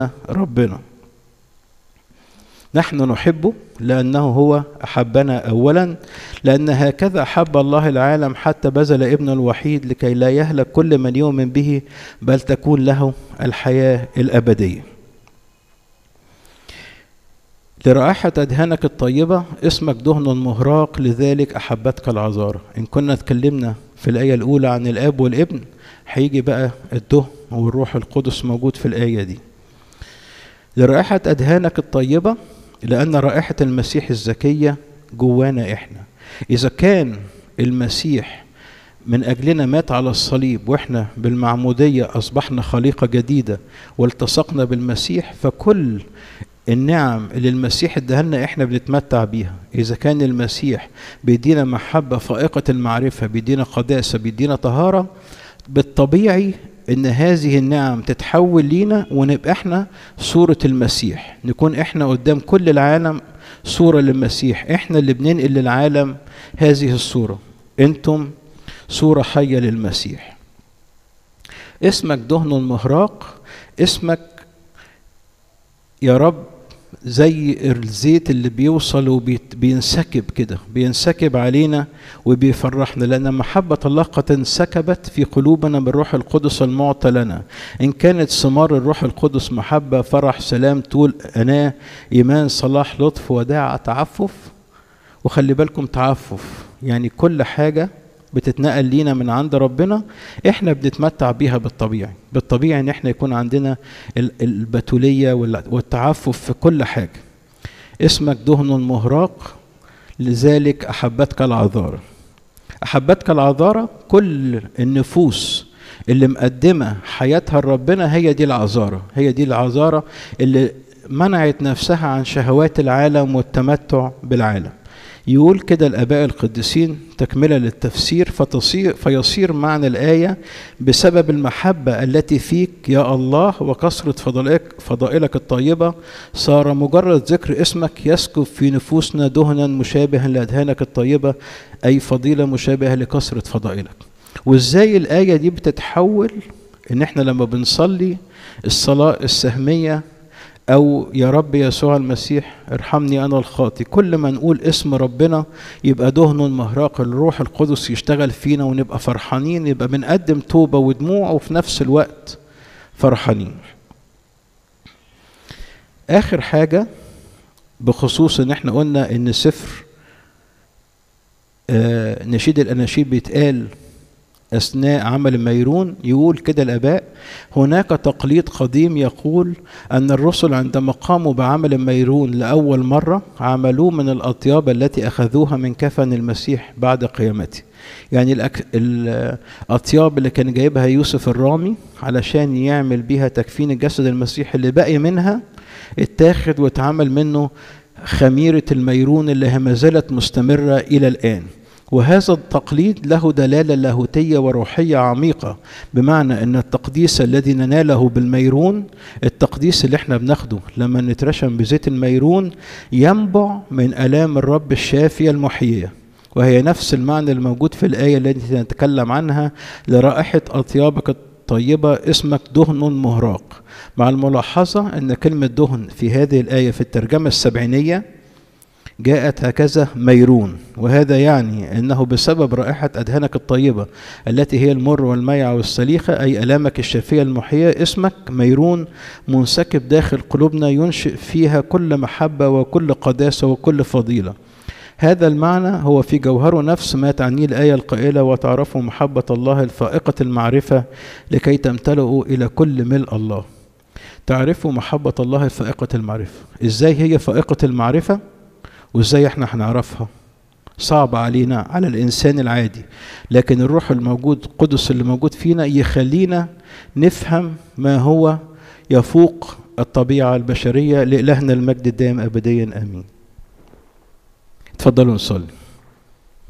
ربنا نحن نحبه لأنه هو أحبنا أولا لأن هكذا أحب الله العالم حتى بذل ابنه الوحيد لكي لا يهلك كل من يؤمن به بل تكون له الحياة الأبدية لرائحة أدهانك الطيبة اسمك دهن مهراق لذلك أحبتك العذارى إن كنا اتكلمنا في الآية الأولى عن الآب والابن هيجي بقى الدهن والروح القدس موجود في الآية دي لرائحة أدهانك الطيبة لأن رائحة المسيح الزكية جوانا إحنا إذا كان المسيح من أجلنا مات على الصليب وإحنا بالمعمودية أصبحنا خليقة جديدة والتصقنا بالمسيح فكل النعم اللي المسيح ادهلنا احنا بنتمتع بيها اذا كان المسيح بيدينا محبه فائقه المعرفه بيدينا قداسه بيدينا طهاره بالطبيعي ان هذه النعم تتحول لينا ونبقى احنا صوره المسيح نكون احنا قدام كل العالم صوره للمسيح احنا اللي بننقل للعالم هذه الصوره انتم صوره حيه للمسيح اسمك دهن مهراق اسمك يا رب زي الزيت اللي بيوصل وبينسكب كده بينسكب علينا وبيفرحنا لأن محبة الله قد انسكبت في قلوبنا بالروح القدس المعطى لنا إن كانت ثمار الروح القدس محبة فرح سلام طول أناة إيمان صلاح لطف وداع تعفف وخلي بالكم تعفف يعني كل حاجة بتتنقل لينا من عند ربنا احنا بنتمتع بيها بالطبيعي بالطبيعي ان احنا يكون عندنا البتوليه والتعفف في كل حاجه اسمك دهن مهراق لذلك احبتك العذارى احبتك العذارى كل النفوس اللي مقدمه حياتها لربنا هي دي العذارى هي دي العذارى اللي منعت نفسها عن شهوات العالم والتمتع بالعالم يقول كده الآباء القديسين تكملة للتفسير فتصير فيصير معنى الآية بسبب المحبة التي فيك يا الله وكثرة فضائلك, فضائلك الطيبة صار مجرد ذكر اسمك يسكب في نفوسنا دهنا مشابها لأدهانك الطيبة أي فضيلة مشابهة لكثرة فضائلك وإزاي الآية دي بتتحول إن إحنا لما بنصلي الصلاة السهمية أو يا رب يسوع المسيح ارحمني أنا الخاطي كل ما نقول اسم ربنا يبقى دهن مهراق الروح القدس يشتغل فينا ونبقى فرحانين يبقى بنقدم توبة ودموع وفي نفس الوقت فرحانين آخر حاجة بخصوص إن إحنا قلنا إن سفر آه نشيد الأناشيد بيتقال أثناء عمل ميرون يقول كده الآباء هناك تقليد قديم يقول أن الرسل عندما قاموا بعمل ميرون لأول مرة عملوه من الأطياب التي أخذوها من كفن المسيح بعد قيامته يعني الأك... الأطياب اللي كان جايبها يوسف الرامي علشان يعمل بيها تكفين الجسد المسيح اللي باقي منها اتاخد واتعمل منه خميرة الميرون اللي ما زالت مستمرة إلى الآن وهذا التقليد له دلالة لاهوتية وروحية عميقة بمعنى أن التقديس الذي نناله بالميرون التقديس اللي احنا بناخده لما نترشم بزيت الميرون ينبع من ألام الرب الشافية المحيية وهي نفس المعنى الموجود في الآية التي نتكلم عنها لرائحة أطيابك الطيبة اسمك دهن مهراق مع الملاحظة أن كلمة دهن في هذه الآية في الترجمة السبعينية جاءت هكذا ميرون وهذا يعني انه بسبب رائحه ادهانك الطيبه التي هي المر والميع والسليخه اي الامك الشافيه المحييه اسمك ميرون منسكب داخل قلوبنا ينشئ فيها كل محبه وكل قداسه وكل فضيله هذا المعنى هو في جوهره نفس ما تعنيه الآية القائلة وتعرفوا محبة الله الفائقة المعرفة لكي تمتلئوا إلى كل ملء الله تعرفوا محبة الله الفائقة المعرفة إزاي هي فائقة المعرفة؟ وازاي احنا هنعرفها صعب علينا على الانسان العادي لكن الروح الموجود القدس اللي موجود فينا يخلينا نفهم ما هو يفوق الطبيعه البشريه لالهنا المجد الدائم ابديا امين اتفضلوا نصلي